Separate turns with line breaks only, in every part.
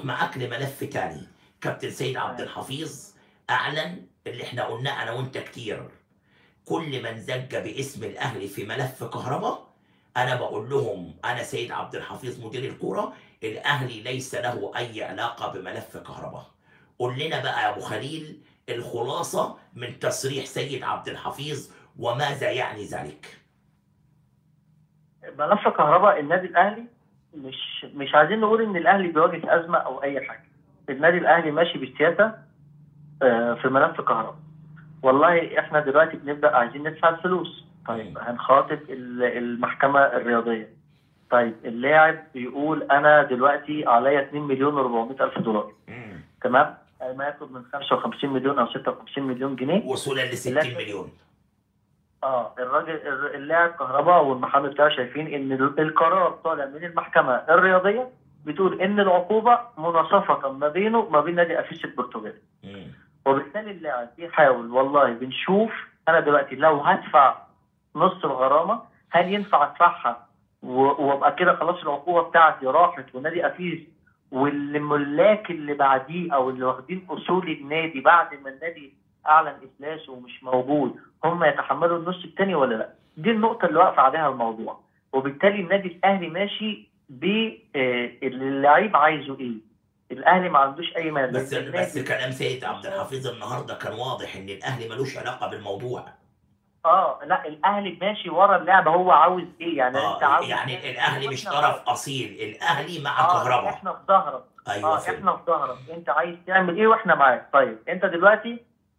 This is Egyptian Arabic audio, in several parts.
اخدك معاك لملف تاني كابتن سيد عبد الحفيظ اعلن اللي احنا قلناه انا وانت كتير كل من زج باسم الاهلي في ملف كهرباء انا بقول لهم انا سيد عبد الحفيظ مدير الكوره الاهلي ليس له اي علاقه بملف كهرباء قول لنا بقى يا ابو خليل الخلاصه من تصريح سيد عبد الحفيظ وماذا يعني ذلك
ملف كهرباء النادي الاهلي مش مش عايزين نقول ان الاهلي بيواجه ازمه او اي حاجه النادي الاهلي ماشي بالسياسه آه، في ملف كهرباء والله احنا دلوقتي بنبدا عايزين ندفع الفلوس طيب هنخاطب ال- المحكمه الرياضيه طيب اللاعب بيقول انا دلوقتي عليا 2 مليون و400 الف دولار
مم.
تمام ما ياخد من 55 مليون او 56 مليون جنيه
وصولا ل 60
لكن-
مليون
اه الراجل الر- اللاعب كهرباء والمحامي بتاعه شايفين ان ال- القرار طالع من المحكمه الرياضيه بتقول ان العقوبه مناصفه ما بينه وما بين نادي افيس البرتغالي
مم.
وبالتالي اللاعب بيحاول والله بنشوف انا دلوقتي لو هدفع نص الغرامه هل ينفع ادفعها و- وابقى كده خلاص العقوبه بتاعتي راحت ونادي افيس والملاك اللي بعديه او اللي واخدين اصول النادي بعد ما النادي اعلن افلاسه ومش موجود هم يتحملوا النص الثاني ولا لا؟ دي النقطه اللي واقف عليها الموضوع وبالتالي النادي الاهلي ماشي ب آه، اللي اللعيب عايزه ايه؟ الاهلي ما عندوش اي مانع
بس
لكن
بس
النادي-
كلام سيد عبد الحفيظ النهارده كان واضح ان الاهلي ملوش علاقه بالموضوع
اه لا الاهلي ماشي ورا اللعبه هو عاوز ايه يعني انت
اه
عاوز
يعني الاهلي مش
وإحنا
طرف اصيل الاهلي مع
اه
كهرباء
احنا في ظهرك
ايوه
اه
فهمت.
احنا في ظهرك انت عايز تعمل ايه واحنا معاك طيب انت دلوقتي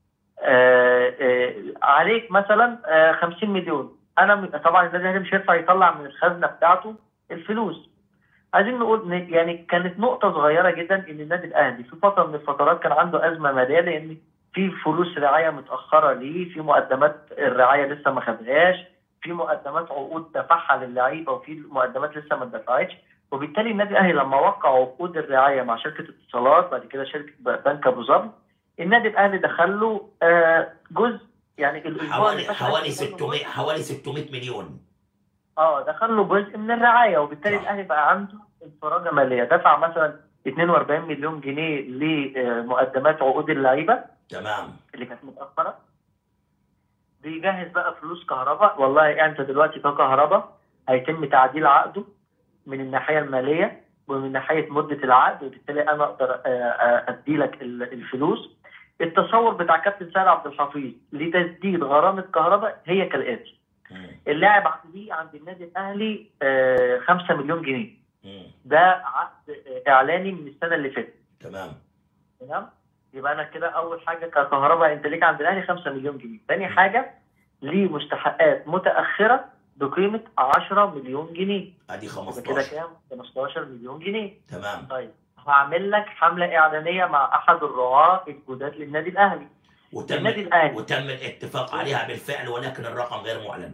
آه آه عليك مثلا آه 50 مليون انا م- طبعا النادي الاهلي مش هينفع يطلع من الخزنه بتاعته الفلوس عايزين نقول ن- يعني كانت نقطه صغيره جدا ان النادي الاهلي في فتره من الفترات كان عنده ازمه ماليه لان في فلوس رعايه متاخره ليه في مقدمات الرعايه لسه ما خدهاش في مقدمات عقود دفعها للعيبه وفي مقدمات لسه ما اتدفعتش وبالتالي النادي الاهلي لما وقع عقود الرعايه مع شركه اتصالات بعد كده شركه ب- بنك ابو ظبي النادي الاهلي دخل له آه، جزء يعني الاسبوع اللي
حوالي
فات
حوالي
دخل له
600
جزء-
حوالي 600 مليون
اه دخل له جزء من الرعايه وبالتالي
صح.
الاهلي بقى عنده انفراجه ماليه دفع مثلا 42 مليون جنيه لمقدمات عقود اللعيبه
تمام
اللي كانت متاخره بيجهز بقى فلوس كهرباء والله انت دلوقتي ككهرباء هيتم تعديل عقده من الناحيه الماليه ومن ناحيه مده العقد وبالتالي انا اقدر ادي لك الفلوس التصور بتاع كابتن سيد عبد الحفيظ لتسديد غرامه كهرباء هي كالاتي
مم.
اللاعب عقديه عند النادي الاهلي 5 مليون جنيه
مم.
ده عقد آه، اعلاني من السنه اللي فاتت
تمام
تمام يبقى انا كده اول حاجه ككهرباء انت ليك عند الاهلي 5 مليون جنيه ثاني حاجه ليه مستحقات متاخره بقيمه 10 مليون جنيه
ادي
يبقى كده
15
كام 15 مليون جنيه
تمام
طيب هعمل لك حمله اعلانيه مع احد الرعاه الجداد للنادي الاهلي
وتم
النادي الاهلي
وتم الاتفاق عليها بالفعل ولكن الرقم غير معلن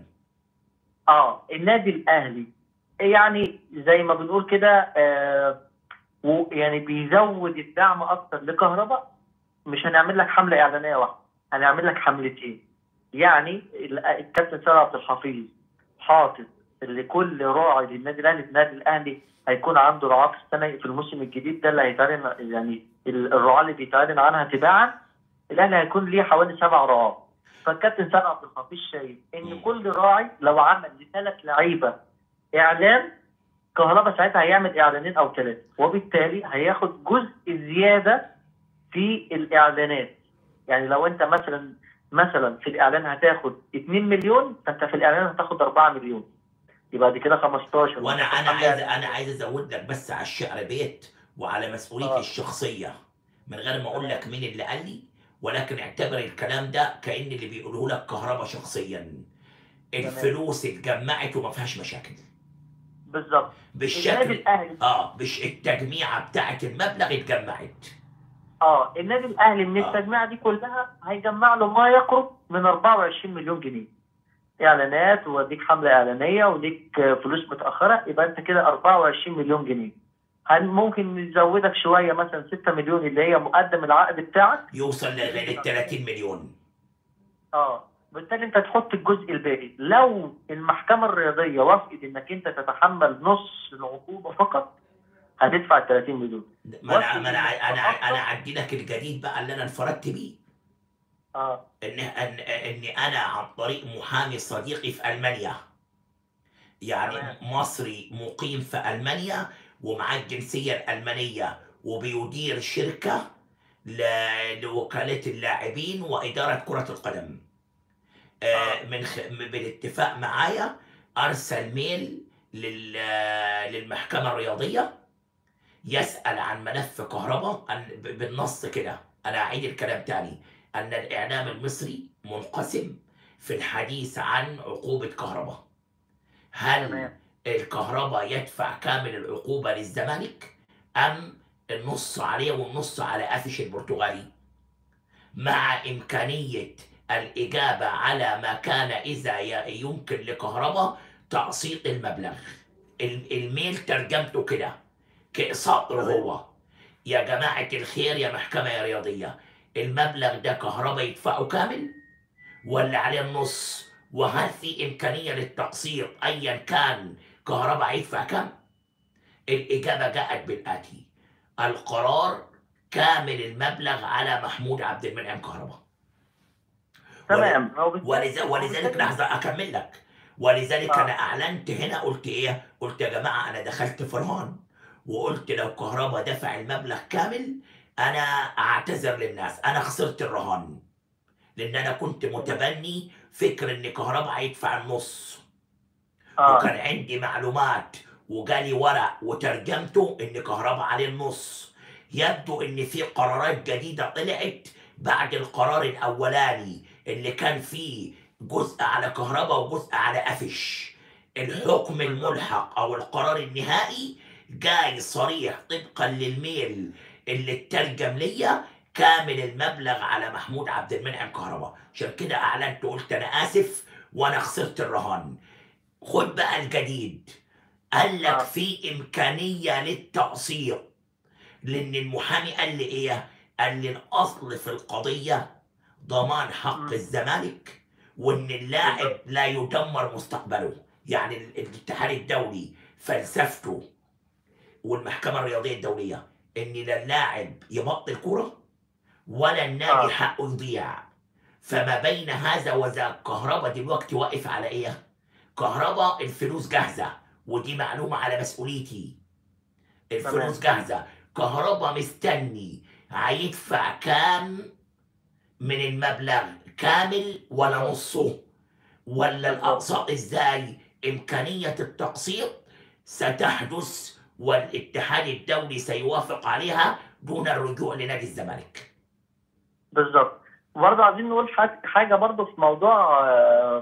اه النادي الاهلي يعني زي ما بنقول كده آه و- يعني بيزود الدعم اكتر لكهرباء مش هنعمل لك حمله اعلانيه واحده هنعمل لك حملتين يعني ال- الكابتن سيد عبد الحفيظ حاطط لكل راعي للنادي الاهلي النادي الاهلي هيكون عنده رعاه في السنه في الموسم الجديد ده اللي هيتعلن يعني ال- الرعاه اللي بيتعلن عنها تباعا الاهلي هيكون ليه حوالي سبع رعاه فالكابتن سيد عبد الحفيظ شايف ان
مم.
كل راعي لو عمل لثلاث لعيبه اعلان كهربا ساعتها هيعمل اعلانين او ثلاثه وبالتالي هياخد جزء زياده في الاعلانات يعني لو انت مثلا مثلا في الاعلان هتاخد 2 مليون فانت في الاعلان هتاخد 4 مليون يبقى دي كده 15
وانا انا عايز انا عايز ازود لك بس على الشعر بيت وعلى مسؤوليتي
آه.
الشخصيه من غير ما اقول لك مين اللي قال لي ولكن اعتبر الكلام ده كان اللي بيقوله لك كهربا شخصيا الفلوس اتجمعت وما فيهاش مشاكل
بالظبط النادي
بالشكل
الاهلي
اه مش التجميعه بتاعت المبلغ اتجمعت
اه النادي الاهلي من
آه.
التجميعه دي كلها هيجمع له ما يقرب من 24 مليون جنيه اعلانات وليك حمله اعلانيه وليك آه، فلوس متاخره يبقى انت كده 24 مليون جنيه هل ممكن نزودك شويه مثلا 6 مليون اللي هي مقدم العقد بتاعك
يوصل لل 30 مليون
اه بالتالي انت تحط الجزء الباقي لو المحكمه الرياضيه وافقت انك انت تتحمل نص العقوبه فقط هتدفع ال 30 مليون
ما انا ما انا انا انا اعدي لك الجديد بقى اللي انا انفردت بيه
اه
ان ان اني انا عن طريق محامي صديقي في المانيا يعني
تمام.
مصري مقيم في المانيا ومعاه الجنسيه الالمانيه وبيدير شركه ل- لوكاله اللاعبين واداره كره القدم آه،
آه.
من خ... م- بالاتفاق معايا ارسل ميل لل... للمحكمه الرياضيه يسال عن ملف كهرباء أن... ب- بالنص كده انا اعيد الكلام تاني ان الاعلام المصري منقسم في الحديث عن عقوبه كهرباء هل
تمام
الكهرباء يدفع كامل العقوبه للزمالك ام النص عليه والنص على قافش البرتغالي مع امكانيه الاجابه على ما كان اذا ي- يمكن لكهرباء تقسيط المبلغ ال- الميل ترجمته كده كسطر هو يا جماعه الخير يا محكمه يا رياضيه المبلغ ده كهرباء يدفعه كامل ولا عليه النص وهل في امكانيه للتقسيط ايا كان كهرباء هيدفع كام الاجابه جاءت بالاتي القرار كامل المبلغ على محمود عبد المنعم كهرباء
تمام هو بت-
ولذا ولذلك لحظه اكمل لك ولذلك
آه.
انا اعلنت هنا قلت ايه قلت يا جماعه انا دخلت في رهان وقلت لو كهرباء دفع المبلغ كامل انا اعتذر للناس انا خسرت الرهان لان انا كنت متبني فكر ان كهرباء هيدفع النص
اه
وكان عندي معلومات وجالي ورق وترجمته ان كهرباء عليه النص يبدو ان في قرارات جديده طلعت بعد القرار الاولاني اللي كان فيه جزء على كهرباء وجزء على قفش الحكم الملحق او القرار النهائي جاي صريح طبقا للميل اللي اترجم ليا كامل المبلغ على محمود عبد المنعم كهرباء عشان كده اعلنت وقلت انا اسف وانا خسرت الرهان خد بقى الجديد قال لك
آه.
في امكانيه للتقسيط لان المحامي قال لي ايه قال لي الاصل في القضيه ضمان حق
مم.
الزمالك وان اللاعب لا يدمر مستقبله يعني ال- الاتحاد الدولي فلسفته والمحكمه الرياضيه الدوليه ان لا اللاعب يبطل كوره ولا النادي
آه.
حقه يضيع فما بين هذا وذاك كهربا دلوقتي واقف على ايه؟ كهربا الفلوس جاهزه ودي معلومه على مسؤوليتي الفلوس جاهزه كهربا مستني هيدفع كام من المبلغ كامل ولا نصه ولا الاقساط ازاي امكانيه التقسيط ستحدث والاتحاد الدولي سيوافق عليها دون الرجوع لنادي الزمالك
بالظبط برضه عايزين نقول حاج- حاجه برضه في موضوع آه،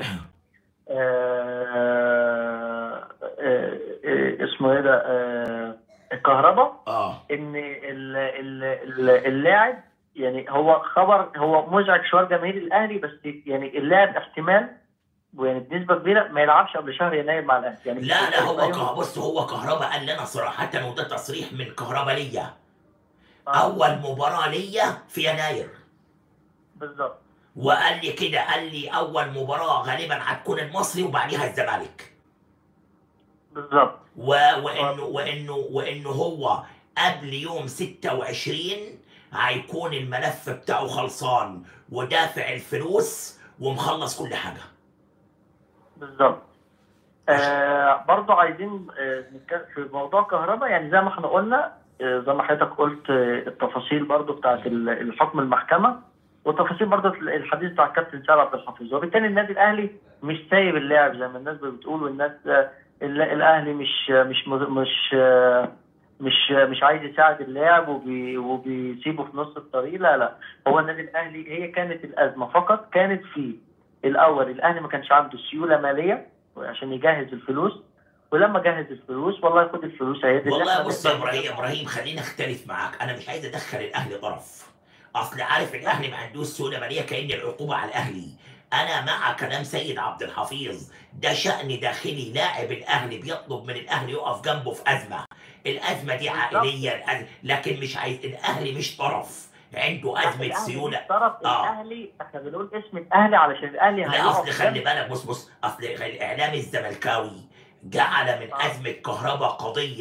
آه، آه، آه، اسمه ايه ده آه، الكهرباء
اه
ان ال- ال- ال- اللاعب يعني هو خبر هو مزعج شويه جماهير الاهلي بس يعني اللاعب احتمال ويعني بنسبه كبيره ما يلعبش قبل شهر يناير مع الاهلي يعني
لا لا هو كه... بص هو كهرباء قال لنا صراحة وده تصريح من كهرباء ليا
آه،
أول مباراة ليا في يناير
بالظبط
وقال لي كده قال لي أول مباراة غالبا هتكون المصري وبعديها الزمالك
بالظبط
و... وإنه وإنه وإنه هو قبل يوم 26 هيكون الملف بتاعه خلصان ودافع الفلوس ومخلص كل حاجة
بالظبط آه برضو عايزين آه نتكلم في موضوع كهرباء يعني زي ما احنا قلنا آه زي ما حضرتك قلت آه التفاصيل برضو بتاعت ال- الحكم المحكمة والتفاصيل برضو الحديث بتاع الكابتن سعد عبد الحفيظ وبالتالي النادي الاهلي مش سايب اللاعب زي ما الناس بتقول والناس آه ال- الاهلي مش آه مش مز- مش آه مش آه مش عايز يساعد اللاعب وبي وبيسيبه في نص الطريق لا لا هو النادي الاهلي هي كانت الازمه فقط كانت في الاول الاهلي ما كانش عنده سيوله ماليه عشان يجهز الفلوس ولما جهز الفلوس والله خد الفلوس اهي دي اللي
والله
إحنا
بص يا
نقدر-
ابراهيم ابراهيم خليني اختلف معاك انا مش عايز ادخل الاهلي طرف اصل عارف الاهلي ما عندوش سيوله ماليه كان العقوبه على الاهلي انا مع كلام سيد عبد الحفيظ ده شان داخلي لاعب الاهلي بيطلب من الاهلي يقف جنبه في ازمه الازمه دي عائليه الأز- لكن مش عايز الاهلي مش طرف عنده ازمه
الأهلي
سيوله
مش طرف
آه.
الاهلي احنا بنقول اسم الاهلي علشان الاهلي
لا
هيقف
اصل خلي
جنب-
بالك بص بص اصل الاعلام الزملكاوي جعل من
آه.
ازمه كهرباء قضيه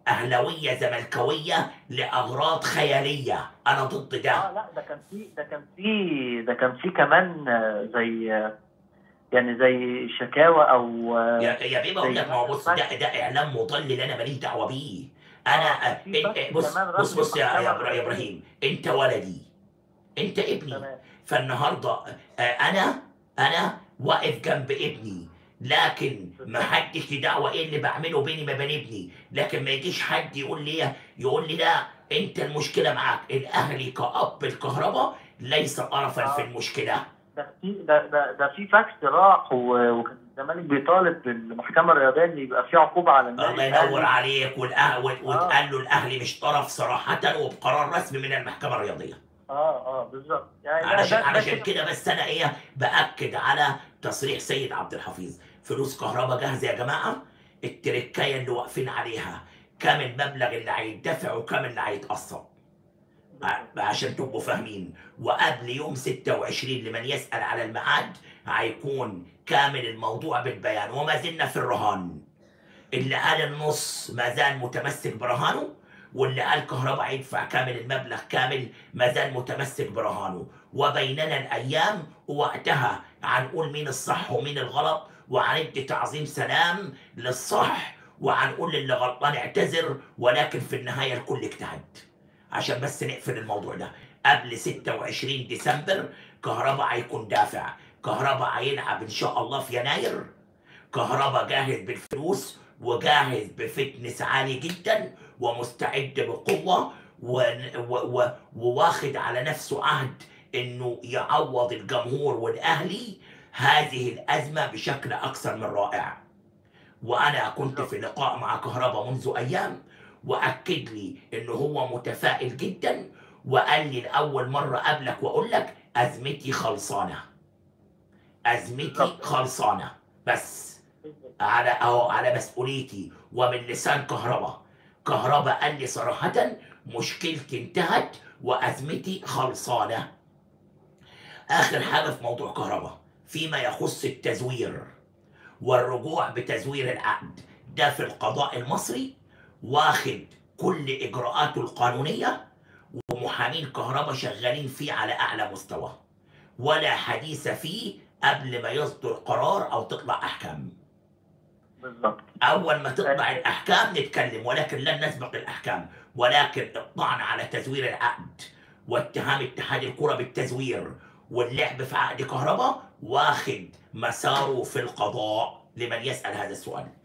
اهلاويه زملكاويه لاغراض خياليه انا ضد
اه
ده
لا ده كان في ده كان في ده كان في كمان آه، زي آه، يعني زي شكاوى او آه،
يا يا بيه بقول
زي
لك ما هو بص
مثلاً-
ده ده اعلام مضلل انا ماليش دعوه بيه انا
آه، في
إن-
بث
بص
كمان
بص
رسمي
بص يا يا
محكمة
إبرا- يا
رئيسية.
ابراهيم انت ولدي انت ابني
تمام
فالنهارده آه، انا انا واقف جنب ابني لكن ما حدش ليه دعوه ايه اللي بعمله بيني ما بين ابني لكن ما يجيش حد يقول لي يقول لي لا انت المشكله معاك الاهلي كاب الكهرباء ليس طرفا في
آه.
المشكله
ده في ده ده, ده في فاكس راح و- وكان الزمالك بيطالب بالمحكمه الرياضيه ان يبقى في عقوبه على النادي
الله
الأهلي.
ينور عليك والأه- وال- واتقال له الاهلي مش طرف صراحه وبقرار رسمي من المحكمه الرياضيه
اه اه بالظبط يعني ده-
علشان
ده- ده
علشان كده بس انا ايه باكد على تصريح سيد عبد الحفيظ فلوس كهرباء جاهزه يا جماعه التركايه اللي واقفين عليها كام المبلغ اللي هيدفع وكام اللي هيتقسط ع- عشان تبقوا فاهمين وقبل يوم 26 لمن يسأل على الميعاد هيكون كامل الموضوع بالبيان وما زلنا في الرهان اللي قال النص ما زال متمسك برهانه واللي قال كهرباء هيدفع كامل المبلغ كامل ما زال متمسك برهانه وبيننا الايام ووقتها هنقول مين الصح ومين الغلط وهندي تعظيم سلام للصح وهنقول للي غلطان اعتذر ولكن في النهايه الكل اجتهد عشان بس نقفل الموضوع ده قبل 26 ديسمبر كهرباء هيكون دافع كهرباء هيلعب ان شاء الله في يناير كهرباء جاهز بالفلوس وجاهز بفتنس عالي جدا ومستعد بقوة و... و... و... وواخد على نفسه عهد انه يعوض الجمهور والاهلي هذه الازمة بشكل اكثر من رائع وانا كنت في لقاء مع كهرباء منذ ايام واكد لي انه هو متفائل جدا وقال لي لاول مره قبلك واقول لك ازمتي خلصانه ازمتي خلصانه بس على أو على مسؤوليتي ومن لسان كهرباء كهرباء قال لي صراحه مشكلتي انتهت وازمتي خلصانه اخر حاجه في موضوع كهرباء فيما يخص التزوير والرجوع بتزوير العقد ده في القضاء المصري واخد كل اجراءاته القانونيه ومحامين كهرباء شغالين فيه على اعلى مستوى ولا حديث فيه قبل ما يصدر قرار او تطلع احكام
بالظبط
اول ما تطلع الاحكام نتكلم ولكن لن نسبق الاحكام ولكن الطعن على تزوير العقد واتهام اتحاد الكره بالتزوير واللعب في عقد كهرباء واخد مساره في القضاء لمن يسال هذا السؤال